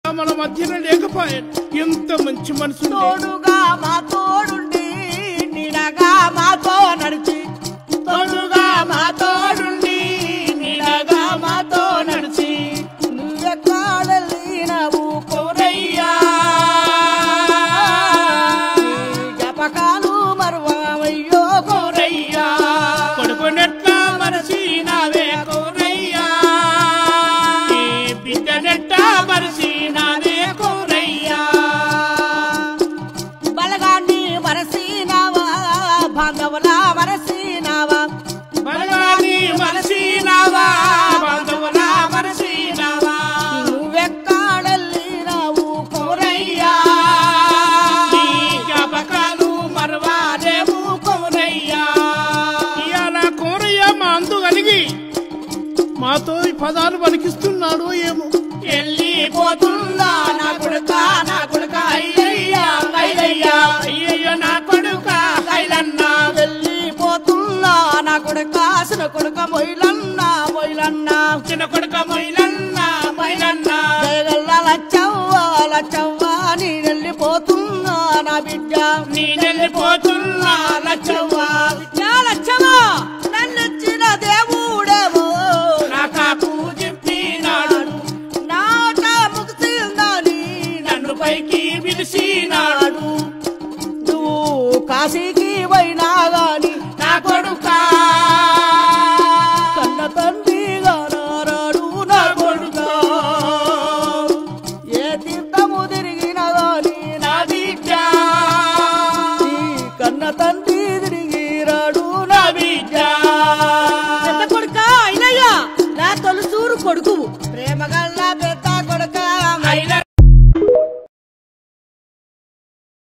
మన మధ్యన లేకపోయా ఎంత మంచి మనసు తోడుగా మా తోడుండి నీడగా మాతో నడిచి తోడుగా మా తోడుండి నీడగా మాతో నడిచి నువ్వెక్కడలీనవు కోరయ్యా నీ జ్ఞాపకాలు మరువయ్యో కోరయ్యా కొడుకునెట్ల మరసినావే కోరయ్యా ఈ బిడ్డనెట్ట మరసినావే కోరయ్యా బలగాన్ని మరసినావా బాంధవుల మరసినావా బలగాని మరసినావా బాంధవుల మరసినావా నువ్వెక్కడలీనవు కోరయ్యా నీ జ్ఞాపకాలు మరవాలేవు కోరయ్యా ఇవాళ కోరయ్య మా అందు కలిగి మాతో ఈ పదాలు పలికిస్తున్నాడు ఏమో వెళ్ళిపోతుందా నా కొడుక నా కొడుక అయ్యయ్యా అయ్యయ్యా అయ్యయ్యో నా కొడుక ఐలన్నా వెళ్ళిపోతుందా నా కొడుక అసలు కొడుక మొయిలన్నా మొయిలన్నా చిన్న కొడుక మైలన్న మైలన్న జయగల్ల లచ్చవ్వా లచ్చవ్వా నీ వెళ్ళిపోతుందా నా బిడ్డ నీ నెల్లిపోతున్నా లచ్చవ్వ